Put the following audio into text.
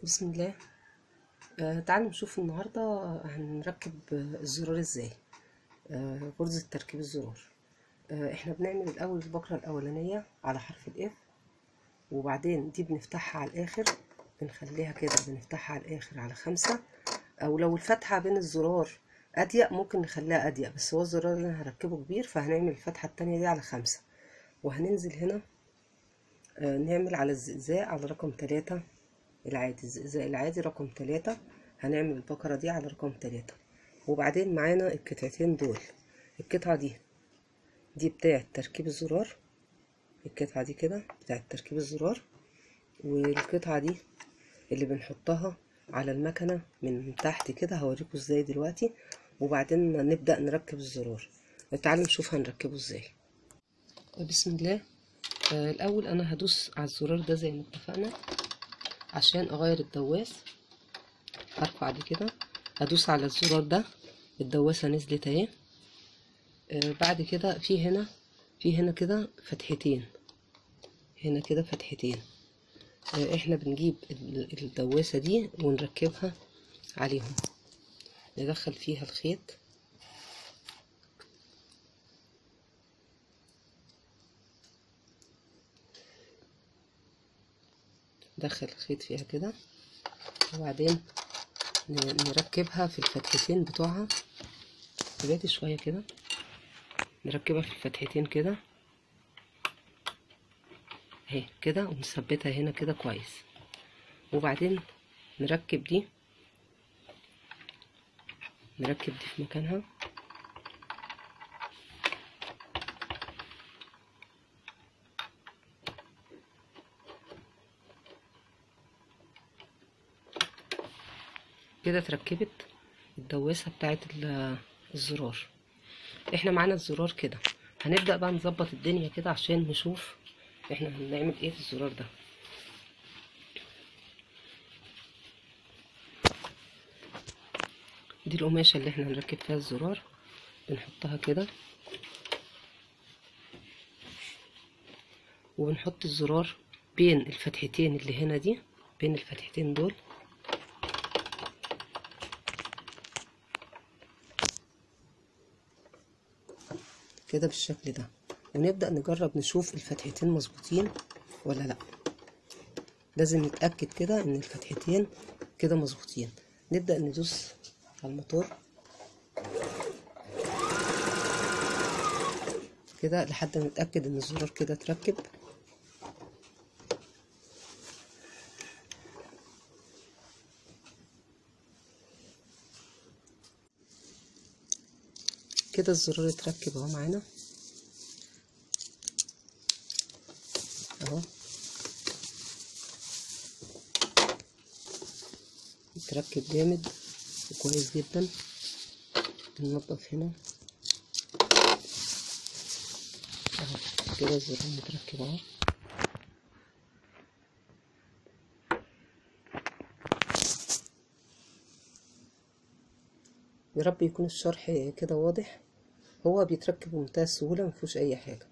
بسم الله آه تعالوا نشوف النهاردة هنركب الزرار ازاي آه غرزة تركيب الزرار آه احنا بنعمل الاول البكرة الاولانية على حرف الاف وبعدين دي بنفتحها على الاخر بنخليها كده بنفتحها على الاخر على خمسة او لو الفتحة بين الزرار اضيق ممكن نخليها اضيق بس هو الزرار اللي انا هركبه كبير فهنعمل الفتحة التانية دي على خمسة وهننزل هنا آه نعمل على الزقزاق على رقم تلاتة العادي الزقزاق العادي رقم تلاتة هنعمل البكرة دي على رقم تلاتة وبعدين معانا القطعتين دول القطعة دي دي بتاعة تركيب الزرار القطعة دي كده بتاعة تركيب الزرار والقطعة دي اللي بنحطها على المكنة من تحت كده هوريكم ازاي دلوقتي وبعدين نبدأ نركب الزرار تعالوا نشوف هنركبه ازاي بسم الله آه الأول أنا هدوس على الزرار ده زي ما اتفقنا عشان اغير الدواس هرفع دي كده هدوس على الزرار ده الدواسه نزلت اهي آه بعد كده في هنا في هنا كده فتحتين هنا كده فتحتين آه احنا بنجيب الدواسه دي ونركبها عليهم ندخل فيها الخيط ندخل الخيط فيها كده وبعدين نركبها في الفتحتين بتوعها دلوقتي شويه كده نركبها في الفتحتين كده اهي كده ونثبتها هنا كده كويس وبعدين نركب دي نركب دي في مكانها كده اتركبت الدواسه بتاعت الزرار احنا معانا الزرار كده هنبدا بقى نظبط الدنيا كده عشان نشوف احنا هنعمل ايه في الزرار ده دي القماشه اللي احنا هنركب فيها الزرار بنحطها كده وبنحط الزرار بين الفتحتين اللي هنا دي بين الفتحتين دول كده بالشكل ده ونبدأ نجرب نشوف الفتحتين مظبوطين ولا لا لازم نتأكد كده ان الفتحتين كده مظبوطين نبدأ ندوس على الموتور كده لحد ما نتأكد ان الزرار كده اتركب كده الزرار اتركب اهو معانا اهو اتركب جامد وكويس جدا بننضف هنا اهو كده الزرار متركب اهو يا رب يكون الشرح كده واضح هو بيتركب بمنتهى السهولة مفيهوش أي حاجة